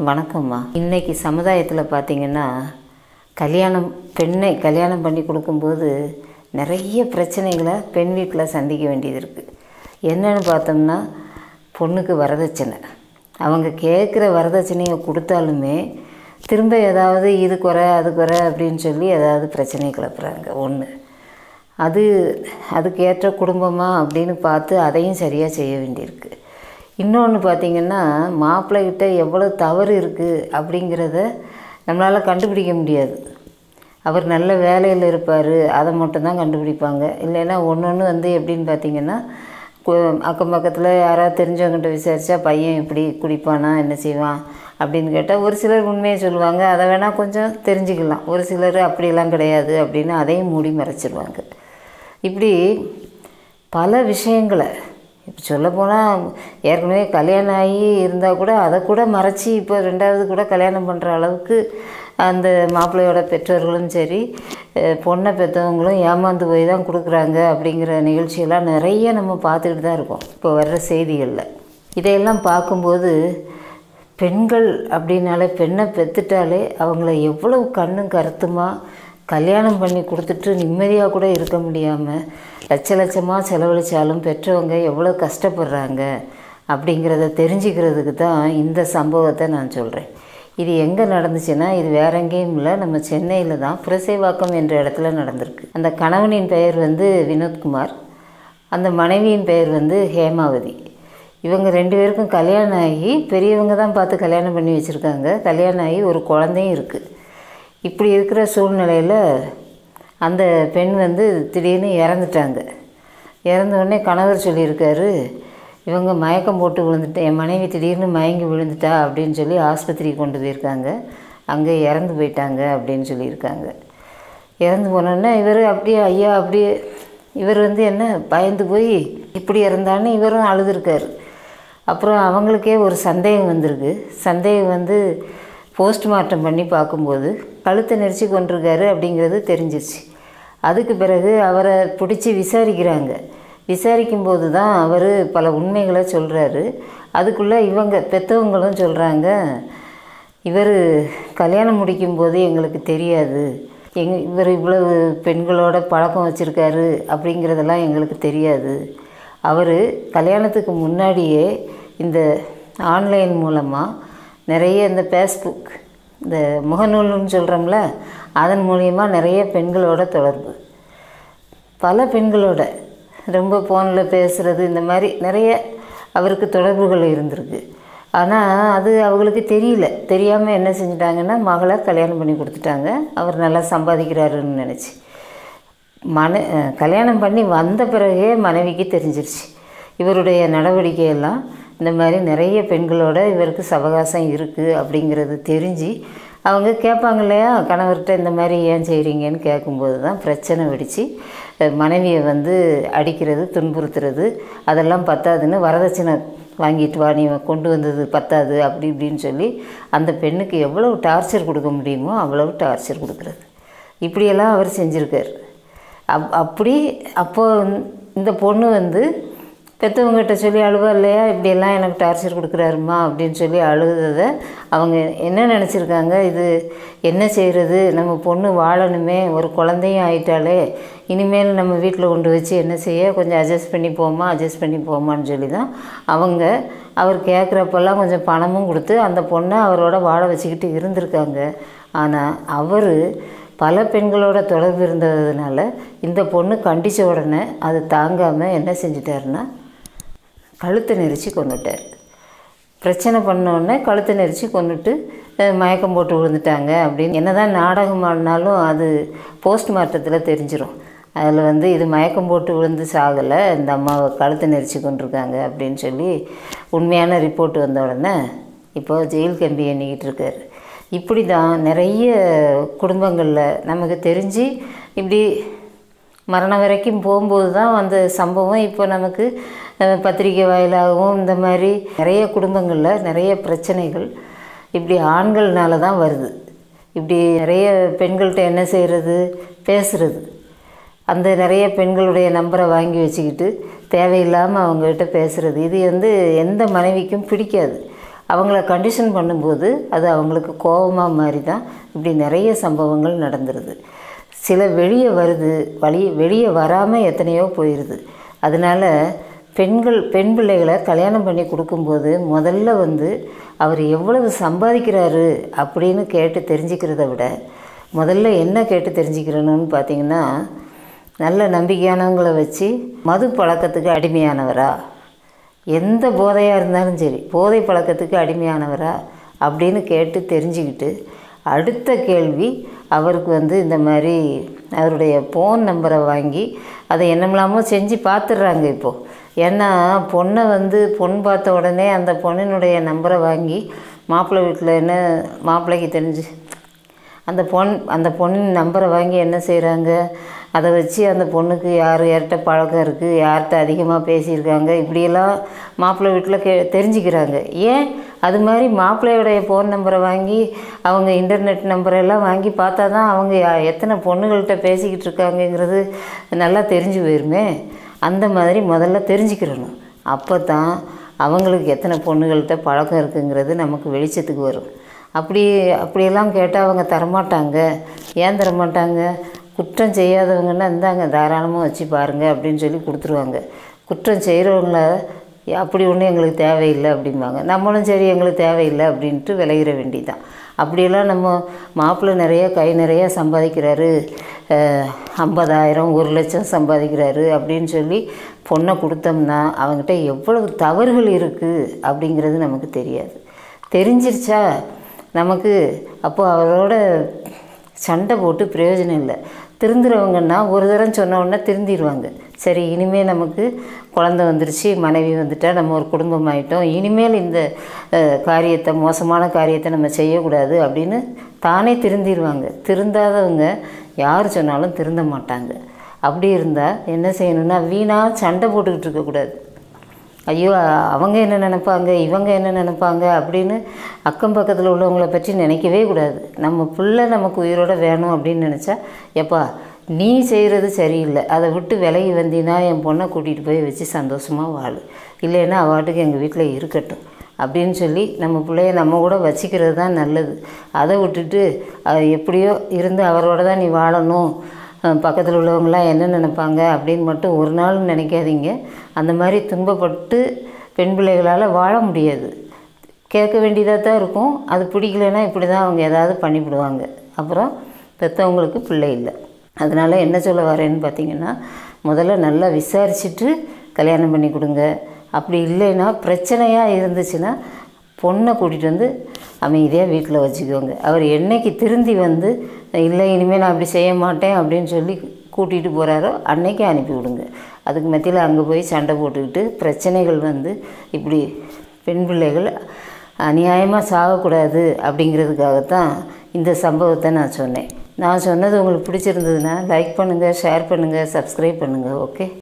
வணக்கம்மா இன்னைக்கு சமுதாயத்தில் பார்த்தீங்கன்னா கல்யாணம் பெண்ணை கல்யாணம் பண்ணி கொடுக்கும்போது நிறைய பிரச்சனைகளை பெண் வீட்டில் சந்திக்க வேண்டியது இருக்குது என்னன்னு பார்த்தோம்னா பொண்ணுக்கு வரதட்சணை அவங்க கேட்குற வரதட்சணையை கொடுத்தாலுமே திரும்ப ஏதாவது இது குறை அது குறை அப்படின்னு சொல்லி ஏதாவது பிரச்சனை கிளப்புறாங்க ஒன்று அது அதுக்கு ஏற்ற குடும்பமா அப்படின்னு பார்த்து அதையும் சரியாக செய்ய வேண்டியிருக்கு இன்னொன்று பார்த்திங்கன்னா மாப்பிள்ளைகிட்ட எவ்வளோ தவறு இருக்குது அப்படிங்கிறத நம்மளால் கண்டுபிடிக்க முடியாது அவர் நல்ல வேலையில் இருப்பார் அதை மட்டும்தான் கண்டுபிடிப்பாங்க இல்லைன்னா ஒன்று ஒன்று வந்து எப்படின்னு பார்த்தீங்கன்னா கு- அக்கம் பக்கத்தில் யாராவது தெரிஞ்சவங்ககிட்ட விசாரித்தா பையன் இப்படி குடிப்பானா என்ன செய்வான் அப்படின்னு கேட்டால் ஒரு சிலர் உண்மையை சொல்லுவாங்க அதை வேணால் கொஞ்சம் தெரிஞ்சுக்கலாம் ஒரு சிலர் அப்படியெல்லாம் கிடையாது அப்படின்னு அதையும் மூடி மறைச்சிருவாங்க இப்படி பல விஷயங்களை இப்போ சொல்லப்போனால் ஏற்கனவே கல்யாணம் ஆகி இருந்தால் கூட அதை கூட மறைச்சி இப்போ ரெண்டாவது கூட கல்யாணம் பண்ணுற அளவுக்கு அந்த மாப்பிள்ளையோட பெற்றோர்களும் சரி அஹ் பொண்ணை பெற்றவங்களும் ஏமாந்து போய் தான் கொடுக்குறாங்க அப்படிங்கிற நிகழ்ச்சியெல்லாம் நிறைய நம்ம பார்த்துக்கிட்டு தான் இருக்கோம் இப்போ வர்ற செய்திகளில் இதையெல்லாம் பார்க்கும்போது பெண்கள் அப்படின்னாலே பெண்ணை பெற்றுட்டாலே அவங்கள எவ்வளவு கண்ணும் கருத்துமா கல்யாணம் பண்ணி கொடுத்துட்டு நிம்மதியாக கூட இருக்க முடியாமல் லட்ச லட்சமாக செலவழித்தாலும் பெற்றவங்க எவ்வளோ கஷ்டப்படுறாங்க அப்படிங்கிறத தெரிஞ்சுக்கிறதுக்கு தான் இந்த சம்பவத்தை நான் சொல்கிறேன் இது எங்கே நடந்துச்சுன்னா இது வேற எங்கேயும் இல்லை நம்ம சென்னையில் தான் புரசைவாக்கம் என்ற இடத்துல நடந்திருக்கு அந்த கணவனின் பெயர் வந்து வினோத்குமார் அந்த மனைவியின் பெயர் வந்து ஹேமாவதி இவங்க ரெண்டு பேருக்கும் கல்யாணம் ஆகி பெரியவங்க தான் பார்த்து கல்யாணம் பண்ணி வச்சுருக்காங்க கல்யாணம் ஆகி ஒரு குழந்தையும் இருக்குது இப்படி இருக்கிற சூழ்நிலையில் அந்த பெண் வந்து திடீர்னு இறந்துட்டாங்க இறந்த உடனே கணவர் சொல்லியிருக்காரு இவங்க மயக்கம் போட்டு விழுந்துட்டு என் மனைவி திடீர்னு மயங்கி விழுந்துட்டா அப்படின்னு சொல்லி ஆஸ்பத்திரிக்கு கொண்டு போயிருக்காங்க அங்கே இறந்து போயிட்டாங்க அப்படின்னு சொல்லியிருக்காங்க இறந்து போனோடனே இவர் அப்படியே ஐயா அப்படியே இவர் வந்து என்ன பயந்து போய் இப்படி இறந்தான்னு இவரும் அழுதுருக்காரு அப்புறம் அவங்களுக்கே ஒரு சந்தேகம் வந்திருக்கு சந்தேகம் வந்து போஸ்ட்மார்ட்டம் பண்ணி பார்க்கும்போது கழுத்தை நெரிச்சு கொண்டிருக்காரு அப்படிங்கிறது தெரிஞ்சிருச்சு அதுக்கு பிறகு அவரை பிடிச்சி விசாரிக்கிறாங்க விசாரிக்கும்போது தான் அவர் பல உண்மைகளை சொல்கிறாரு அதுக்குள்ளே இவங்க பெற்றவங்களும் சொல்கிறாங்க இவர் கல்யாணம் முடிக்கும்போது எங்களுக்கு தெரியாது எங் இவர் இவ்வளவு பெண்களோட பழக்கம் வச்சுருக்காரு அப்படிங்கிறதெல்லாம் எங்களுக்கு தெரியாது அவர் கல்யாணத்துக்கு முன்னாடியே இந்த ஆன்லைன் மூலமாக நிறைய இந்த ஃபேஸ்புக் இந்த முகநூல்னு சொல்கிறோம்ல அதன் மூலியமா நிறைய பெண்களோட தொடர்பு பல பெண்களோட ரொம்ப ஃபோனில் பேசுகிறது இந்த மாதிரி நிறைய அவருக்கு தொடர்புகள் இருந்திருக்கு ஆனால் அது அவங்களுக்கு தெரியல தெரியாமல் என்ன செஞ்சிட்டாங்கன்னா மகளை கல்யாணம் பண்ணி கொடுத்துட்டாங்க அவர் நல்லா சம்பாதிக்கிறாருன்னு நினச்சி மன அஹ் கல்யாணம் பண்ணி வந்த பிறகே மனைவிக்கு தெரிஞ்சிருச்சு இவருடைய நடவடிக்கையெல்லாம் இந்த மாதிரி நிறைய பெண்களோட இவருக்கு சவகாசம் இருக்குது அப்படிங்கிறது தெரிஞ்சு அவங்க கேட்பாங்க இல்லையா கணவர்கிட்ட இந்த மாதிரி ஏன் செய்கிறீங்கன்னு கேட்கும்போது தான் பிரச்சனை வெடித்து மனைவியை வந்து அடிக்கிறது துன்புறுத்துறது அதெல்லாம் பத்தாதுன்னு வரதட்சணை வாங்கிட்டு வா நீ கொண்டு வந்தது பத்தாது அப்படி இப்படின்னு சொல்லி அந்த பெண்ணுக்கு எவ்வளவு டார்ச்சர் கொடுக்க முடியுமோ அவ்வளவு டார்ச்சர் கொடுக்குறது இப்படியெல்லாம் அவர் செஞ்சுருக்கார் அப் அப்படி அப்போ இந்த பொண்ணு வந்து பெற்றவங்ககிட்ட சொல்லி அழுவா இல்லையா இப்படியெல்லாம் எனக்கு டார்ச்சர் கொடுக்குறாருமா அப்படின்னு சொல்லி அழுததை அவங்க என்ன நினச்சிருக்காங்க இது என்ன செய்கிறது நம்ம பொண்ணு வாழணுமே ஒரு குழந்தையும் ஆயிட்டாலே இனிமேல் நம்ம வீட்டில் கொண்டு வச்சு என்ன செய்ய கொஞ்சம் அட்ஜஸ்ட் பண்ணி போமா அட்ஜஸ்ட் பண்ணி போமான்னு சொல்லி தான் அவங்க அவர் கேட்குறப்பெல்லாம் கொஞ்சம் பணமும் கொடுத்து அந்த பொண்ணை அவரோட வாழ வச்சுக்கிட்டு இருந்திருக்காங்க ஆனால் அவர் பல பெண்களோட தொடர்பு இருந்ததுனால இந்த பொண்ணு கண்டித்த உடனே அது தாங்காமல் என்ன செஞ்சிட்டாருன்னா கழுத்தை நெரிச்சு கொண்டுட்டார் பிரச்சனை பண்ண உடனே கழுத்தை நெரிச்சு கொண்டுட்டு அஹ், மயக்கம் போட்டு விழுந்துட்டாங்க அப்படின்னு என்னதான் நாடகம் ஆடினாலும் அது போஸ்ட்மார்ட்டத்தில் தெரிஞ்சிடும் அதில் வந்து இது மயக்கம் போட்டு விழுந்து சாகலை இந்த அம்மாவை கழுத்தை நெரிச்சு கொண்டிருக்காங்க அப்படின்னு சொல்லி உண்மையான ரிப்போர்ட் வந்த உடனே இப்போ ஜெயில் கம்பி எண்ணிக்கிட்டு இருக்காரு இப்படி தான் நிறைய குடும்பங்களில் நமக்கு தெரிஞ்சு இப்படி மரணம் வரைக்கும் போகும்போது தான் அந்த சம்பவம் இப்போ நமக்கு அஹ், பத்திரிக்கை வாயிலாகவும் இந்த மாதிரி நிறைய குடும்பங்களில் நிறைய பிரச்சனைகள் இப்படி ஆண்கள்னால தான் வருது இப்படி நிறைய பெண்கள்கிட்ட என்ன செய்கிறது பேசுறது அந்த நிறைய பெண்களுடைய நம்பரை வாங்கி வச்சுக்கிட்டு தேவையில்லாமல் அவங்ககிட்ட பேசுகிறது இது வந்து எந்த மனைவிக்கும் பிடிக்காது அவங்கள கண்டிஷன் பண்ணும்போது அது அவங்களுக்கு கோபமாக மாறி தான் இப்படி நிறைய சம்பவங்கள் நடந்துருது சில வெளியே வருது வழி வெளியே வராமல் எத்தனையோ போயிடுது அதனால் பெண்கள் பெண் பிள்ளைகளை கல்யாணம் பண்ணி கொடுக்கும்போது முதல்ல வந்து அவர் எவ்வளவு சம்பாதிக்கிறாரு அப்படின்னு கேட்டு தெரிஞ்சுக்கிறத விட முதல்ல என்ன கேட்டு தெரிஞ்சுக்கிறணும்னு பார்த்தீங்கன்னா நல்ல நம்பிக்கையானவங்களை வச்சு மது பழக்கத்துக்கு அடிமையானவரா எந்த போதையாக இருந்தாலும் சரி போதை பழக்கத்துக்கு அடிமையானவரா அப்படின்னு கேட்டு தெரிஞ்சுக்கிட்டு அடுத்த கேள்வி அவருக்கு வந்து இந்த மாதிரி அவருடைய ஃபோன் நம்பரை வாங்கி அதை என்னமெல்லாமோ செஞ்சு பார்த்துடுறாங்க இப்போது ஏன்னா பொண்ணை வந்து பொண்ணு பார்த்த உடனே அந்த பொண்ணினுடைய நம்பரை வாங்கி மாப்பிள்ளை வீட்டில் என்ன மாப்பிள்ளைக்கு தெரிஞ்சு அந்த பொண் அந்த பொண்ணின் நம்பரை வாங்கி என்ன செய்கிறாங்க அதை வச்சு அந்த பொண்ணுக்கு யார் யார்கிட்ட பழக்கம் இருக்குது யார்கிட்ட அதிகமாக பேசியிருக்காங்க இப்படியெல்லாம் மாப்பிள்ளை வீட்டில் கே தெரிஞ்சுக்கிறாங்க ஏன் அது மாதிரி மாப்பிள்ளையோடைய ஃபோன் நம்பரை வாங்கி அவங்க இன்டர்நெட் நம்பரெல்லாம் வாங்கி பார்த்தா தான் அவங்க யா- எத்தனை பொண்ணுகள்கிட்ட பேசிக்கிட்டு இருக்காங்கங்கிறது நல்லா தெரிஞ்சு போயிருமே அந்த மாதிரி முதல்ல தெரிஞ்சுக்கிறணும் அப்போ தான் அவங்களுக்கு எத்தனை பொண்ணுகள்கிட்ட பழக்கம் இருக்குங்கிறது நமக்கு வெளிச்சத்துக்கு வரும் அப்படி அப்படியெல்லாம் கேட்டால் அவங்க தரமாட்டாங்க ஏன் தரமாட்டாங்க குற்றம் செய்யாதவங்கன்னா இந்தாங்க தாராளமாக வச்சு பாருங்க அப்படின்னு சொல்லி கொடுத்துருவாங்க குற்றம் செய்கிறவங்கள அப்படி ஒன்றும் எங்களுக்கு தேவையில்லை அப்படிம்பாங்க நம்மளும் சரி எங்களுக்கு தேவையில்லை அப்படின்ட்டு விளையிற வேண்டியதான் அப்படியெல்லாம் நம்ம மாப்பிள்ளை நிறைய கை நிறைய சம்பாதிக்கிறாரு அஹ், ஐம்பதாயிரம் ஒரு லட்சம் சம்பாதிக்கிறாரு அப்படின்னு சொல்லி பொண்ணை கொடுத்தோம்னா அவங்ககிட்ட எவ்வளவு தவறுகள் இருக்குது அப்படிங்கிறது நமக்கு தெரியாது தெரிஞ்சிருச்சா நமக்கு அப்போ அவரோட சண்டை போட்டு பிரயோஜனம் இல்லை திருந்துறவங்கன்னா ஒரு தரம் சொன்ன உடனே திருந்திடுவாங்க சரி இனிமேல் நமக்கு குழந்த வந்துருச்சு மனைவி வந்துட்டா நம்ம ஒரு குடும்பம் ஆயிட்டோம் இனிமேல் இந்த அஹ், காரியத்தை மோசமான காரியத்தை நம்ம செய்யக்கூடாது அப்படின்னு தானே திருந்திடுவாங்க திருந்தாதவங்க யார் சொன்னாலும் திருந்த மாட்டாங்க அப்படி இருந்தால் என்ன செய்யணும்னா வீணாக சண்டை போட்டுக்கிட்டு இருக்கக்கூடாது ஐயோ அ- அவங்க என்ன நினைப்பாங்க இவங்க என்ன நினைப்பாங்க அப்படின்னு அக்கம் பக்கத்தில் உள்ளவங்கள பற்றி நினைக்கவே கூடாது நம்ம பிள்ளை நமக்கு உயிரோட வேணும் அப்படின்னு நினச்சா எப்பா நீ செய்கிறது சரியில்லை அதை விட்டு விலகி வந்தீன்னா என் பொண்ணை கூட்டிகிட்டு போய் வச்சு சந்தோஷமாக வாழு இல்லைன்னா அவாட்டுக்கு எங்கள் வீட்டில் இருக்கட்டும் அப்படின்னு சொல்லி நம்ம பிள்ளைய நம்ம கூட வச்சுக்கிறது தான் நல்லது அதை விட்டுட்டு அது எப்படியோ இருந்து அவரோட தான் நீ வாழணும் அஹ் பக்கத்தில் உள்ளவங்களாம் என்ன நினைப்பாங்க அப்படின்னு மட்டும் ஒரு நாள் நினைக்காதீங்க அந்த மாதிரி துன்பப்பட்டு பெண் பிள்ளைகளால் வாழ முடியாது கேட்க வேண்டியதாக தான் இருக்கும் அது பிடிக்கலைன்னா இப்படி தான் அவங்க ஏதாவது பண்ணிவிடுவாங்க அப்புறம் பெற்றவங்களுக்கு பிள்ளை இல்லை அதனால் என்ன சொல்ல வரேன்னு பார்த்தீங்கன்னா முதல்ல நல்லா விசாரிச்சுட்டு கல்யாணம் பண்ணி கொடுங்க அப்படி இல்லைன்னா பிரச்சனையாக இருந்துச்சுன்னா பொண்ணை கூட்டிகிட்டு வந்து அமைதியாக வீட்டில் வச்சுக்கோங்க அவர் என்னைக்கு திருந்தி வந்து இல்லை இனிமேல் நான் அப்படி செய்ய மாட்டேன் அப்படின்னு சொல்லி கூட்டிகிட்டு போகிறாரோ அன்னைக்கு அனுப்பி விடுங்க அதுக்கு மத்தியில் அங்கே போய் சண்டை போட்டுக்கிட்டு பிரச்சனைகள் வந்து இப்படி பெண் பிள்ளைகள் அநியாயமாக சாகக்கூடாது அப்படிங்கிறதுக்காகத்தான் இந்த சம்பவத்தை நான் சொன்னேன் நான் சொன்னது உங்களுக்கு பிடிச்சிருந்ததுன்னா லைக் பண்ணுங்கள் ஷேர் பண்ணுங்கள் சப்ஸ்கிரைப் பண்ணுங்கள் ஓகே